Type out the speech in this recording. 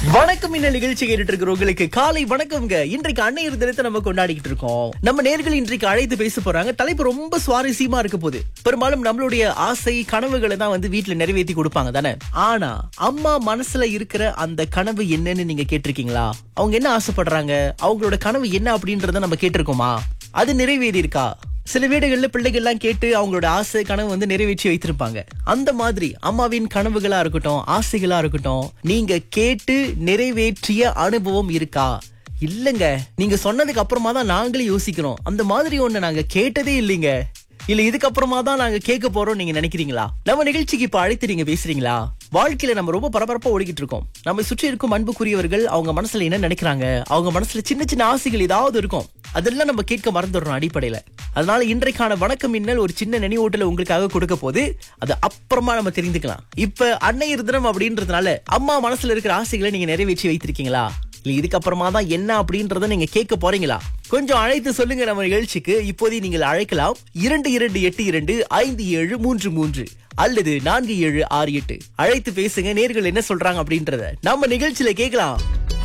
வணக்கம் இந்த நிகழ்ச்சி கேட்டுட்டு இருக்கிறவங்களுக்கு காலை வணக்கம்ங்க இன்றைக்கு அன்னையர் தினத்தை நம்ம கொண்டாடிக்கிட்டு இருக்கோம் நம்ம நேர்கள் இன்றைக்கு அழைத்து பேச போறாங்க தலைப்பு ரொம்ப சுவாரஸ்யமா இருக்க போகுது பெரும்பாலும் நம்மளுடைய ஆசை கனவுகளை தான் வந்து வீட்டுல நிறைவேற்றி கொடுப்பாங்க தானே ஆனா அம்மா மனசுல இருக்கிற அந்த கனவு என்னன்னு நீங்க கேட்டிருக்கீங்களா அவங்க என்ன ஆசைப்படுறாங்க அவங்களோட கனவு என்ன அப்படின்றத நம்ம கேட்டிருக்கோமா அது நிறைவேறி இருக்கா சில வீடுகள்ல பிள்ளைகள்லாம் கேட்டு அவங்களோட ஆசை கனவு வந்து நிறைவேற்றி வைத்திருப்பாங்க அந்த மாதிரி அம்மாவின் கனவுகளா இருக்கட்டும் ஆசைகளா இருக்கட்டும் நீங்க கேட்டு நிறைவேற்றிய அனுபவம் இருக்கா இல்லங்க நீங்க சொன்னதுக்கு அப்புறமா தான் நாங்களே யோசிக்கிறோம் அந்த மாதிரி ஒண்ணு நாங்க கேட்டதே இல்லைங்க இல்ல இதுக்கப்புறமா தான் நாங்க கேட்க போறோம் நீங்க நினைக்கிறீங்களா நம்ம நிகழ்ச்சிக்கு இப்ப அழைத்து நீங்க பேசுறீங்களா வாழ்க்கையில நம்ம ரொம்ப பரபரப்பா ஓடிக்கிட்டு இருக்கோம் நம்ம சுற்றி இருக்கும் அன்புக்குரியவர்கள் அவங்க மனசுல என்ன நினைக்கிறாங்க அவங்க மனசுல சின்ன சின்ன ஆசைகள் ஏதாவது இருக்கும் அதெல்லாம் நம்ம கேட்க மறந்துடுறோம் அடிப்படையில அதனால இன்றைக்கான வணக்கம் மின்னல் ஒரு சின்ன நினைவூட்டல உங்களுக்காக கொடுக்க போது அது அப்புறமா நம்ம தெரிந்துக்கலாம் இப்ப அன்னையர் தினம் அப்படின்றதுனால அம்மா மனசுல இருக்கிற ஆசைகளை நீங்க நிறைவேற்றி வைத்திருக்கீங்களா இல்ல இதுக்கப்புறமா தான் என்ன அப்படின்றத நீங்க கேட்க போறீங்களா கொஞ்சம் அழைத்து சொல்லுங்க நம்ம நிகழ்ச்சிக்கு இப்போதே நீங்கள் அழைக்கலாம் இரண்டு இரண்டு எட்டு இரண்டு ஐந்து ஏழு மூன்று மூன்று அல்லது நான்கு ஏழு ஆறு எட்டு அழைத்து பேசுங்க நேர்கள் என்ன சொல்றாங்க அப்படின்றத நம்ம நிகழ்ச்சியில கேட்கலாம்